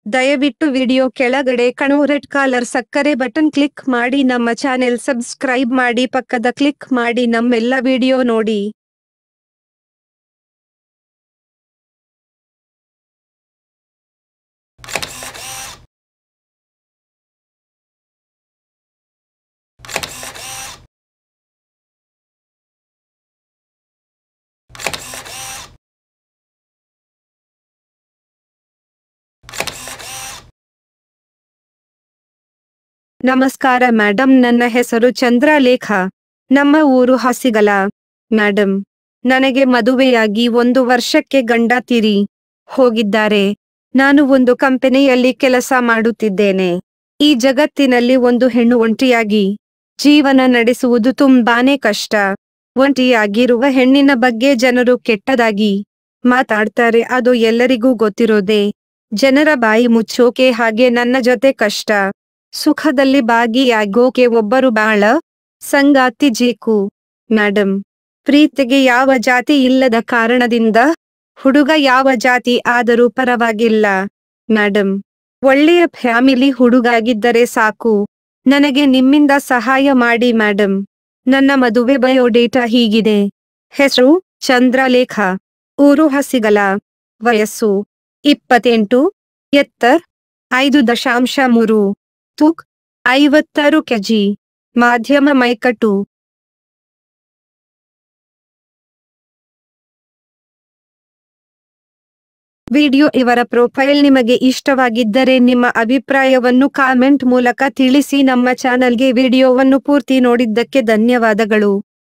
ದಯವಿಟ್ಟು ವಿಡಿಯೋ ಕೆಳಗಡೆ ಕಾಣೋ ರೆಡ್ ಕಾಲರ್ ಸಕ್ಕರೆ ಬಟನ್ ಕ್ಲಿಕ್ ಮಾಡಿ ನಮ್ಮ ಚಾನೆಲ್ ಸಬ್ಸ್ಕ್ರೈಬ್ ಮಾಡಿ ಪಕ್ಕದ ಕ್ಲಿಕ್ ಮಾಡಿ ನಮ್ಮೆಲ್ಲ ವಿಡಿಯೋ ನೋಡಿ ನಮಸ್ಕಾರ ಮೇಡಮ್ ನನ್ನ ಹೆಸರು ಚಂದ್ರಲೇಖ ನಮ್ಮ ಊರು ಹಸಿಗಲ ಮೇಡಮ್ ನನಗೆ ಮದುವೆಯಾಗಿ ಒಂದು ವರ್ಷಕ್ಕೆ ಗಂಡ ತೀರಿ ಹೋಗಿದ್ದಾರೆ ನಾನು ಒಂದು ಕಂಪನಿಯಲ್ಲಿ ಕೆಲಸ ಮಾಡುತ್ತಿದ್ದೇನೆ ಈ ಜಗತ್ತಿನಲ್ಲಿ ಒಂದು ಹೆಣ್ಣು ಒಂಟಿಯಾಗಿ ಜೀವನ ನಡೆಸುವುದು ತುಂಬಾನೇ ಕಷ್ಟ ಒಂಟಿಯಾಗಿರುವ ಹೆಣ್ಣಿನ ಬಗ್ಗೆ ಜನರು ಕೆಟ್ಟದಾಗಿ ಮಾತಾಡ್ತಾರೆ ಅದು ಎಲ್ಲರಿಗೂ ಗೊತ್ತಿರೋದೆ ಜನರ ಬಾಯಿ ಮುಚ್ಚೋಕೆ ಹಾಗೆ ನನ್ನ ಜೊತೆ ಕಷ್ಟ ಸುಖದಲ್ಲಿ ಭಾಗಿಯಾಗೋಕೆ ಒಬ್ಬರು ಬಾಳ ಸಂಗಾತಿ ಜೇಕು ಮೇಡಮ್ ಪ್ರೀತಿಗೆ ಯಾವ ಜಾತಿ ಇಲ್ಲದ ಕಾರಣದಿಂದ ಹುಡುಗ ಯಾವ ಜಾತಿ ಆದರೂ ಪರವಾಗಿಲ್ಲ ಮೇಡಮ್ ಒಳ್ಳೆಯ ಫ್ಯಾಮಿಲಿ ಹುಡುಗಾಗಿದ್ದರೆ ಸಾಕು ನನಗೆ ನಿಮ್ಮಿಂದ ಸಹಾಯ ಮಾಡಿ ಮೇಡಮ್ ನನ್ನ ಮದುವೆ ಬಯೋಡೇಟಾ ಹೀಗಿದೆ ಹೆಸರು ಚಂದ್ರಲೇಖ ಊರು ಹಸಿಗಲ ವಯಸ್ಸು ಇಪ್ಪತ್ತೆಂಟು ಎತ್ತರ್ ಐದು ದಶಾಂಶ ಮೂರು ತೂಕ್ ಐವತ್ತಾರು ಕೆಜಿ ಮಾಧ್ಯಮ ಮೈಕಟ್ಟು ವಿಡಿಯೋ ಇವರ ಪ್ರೊಫೈಲ್ ನಿಮಗೆ ಇಷ್ಟವಾಗಿದ್ದರೆ ನಿಮ್ಮ ಅಭಿಪ್ರಾಯವನ್ನು ಕಾಮೆಂಟ್ ಮೂಲಕ ತಿಳಿಸಿ ನಮ್ಮ ಚಾನಲ್ಗೆ ವಿಡಿಯೋವನ್ನು ಪೂರ್ತಿ ನೋಡಿದ್ದಕ್ಕೆ ಧನ್ಯವಾದಗಳು